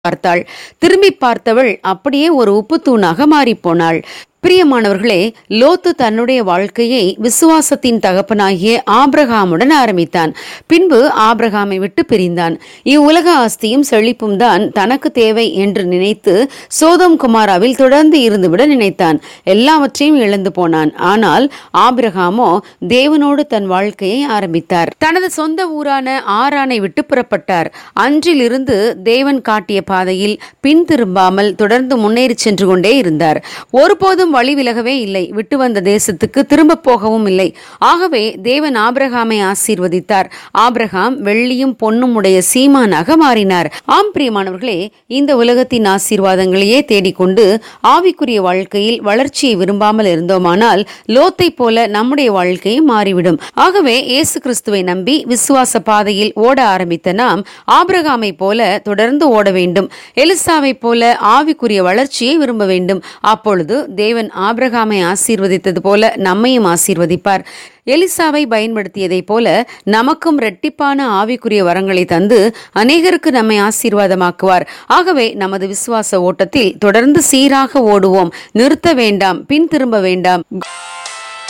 பார்த்தாள் திரும்பி பார்த்தவள் அப்படியே ஒரு உப்புத்தூணாக மாறிப்போனாள் பிரியமானவர்களே லோத்து தன்னுடைய வாழ்க்கையை விசுவாசத்தின் தகப்பனாகிய ஆபிரகாமுடன் ஆரம்பித்தான் பின்பு ஆபிரகாமை விட்டு பிரிந்தான் இவ்வுலக ஆஸ்தியும் செழிப்பும் தான் தனக்கு தேவை என்று நினைத்து சோதம் குமாராவில் தொடர்ந்து இருந்துவிட நினைத்தான் எல்லாவற்றையும் இழந்து போனான் ஆனால் ஆபிரகாமோ தேவனோடு தன் வாழ்க்கையை ஆரம்பித்தார் தனது சொந்த ஊரான ஆரானை விட்டு புறப்பட்டார் அன்றிலிருந்து தேவன் காட்டிய பாதையில் பின் திரும்பாமல் தொடர்ந்து முன்னேறி சென்று கொண்டே இருந்தார் ஒருபோதும் வழி விலகவே இல்லை விட்டு வந்த தேசத்துக்கு திரும்ப போகவும் இல்லை ஆகவே தேவன் ஆபிரகாமை ஆசீர்வதித்தார் ஆபிரகாம் வெள்ளியும் பொன்னும் உடைய சீமானாக மாறினார் ஆம் பிரியமானவர்களே இந்த உலகத்தின் ஆசீர்வாதங்களையே தேடிக்கொண்டு ஆவிக்குரிய வாழ்க்கையில் வளர்ச்சியை விரும்பாமல் இருந்தோமானால் லோத்தை போல நம்முடைய வாழ்க்கையும் மாறிவிடும் ஆகவே இயேசு கிறிஸ்துவை நம்பி விசுவாச பாதையில் ஓட ஆரம்பித்த நாம் ஆபிரகாமை போல தொடர்ந்து ஓட வேண்டும் எலிசாவை போல ஆவிக்குரிய வளர்ச்சியை விரும்ப வேண்டும் அப்பொழுது தேவன் ஆபிரகாமை ஆசீர்வதித்தது போல நம்மையும் ஆசீர்வதிப்பார் எலிசாவை பயன்படுத்தியதைப் போல நமக்கும் இரட்டிப்பான ஆவிக்குரிய வரங்களை தந்து அநேகருக்கு நம்மை ஆசீர்வாதமாக்குவார் ஆகவே நமது விசுவாச ஓட்டத்தில் தொடர்ந்து சீராக ஓடுவோம் நிறுத்த வேண்டாம் பின் திரும்ப வேண்டாம்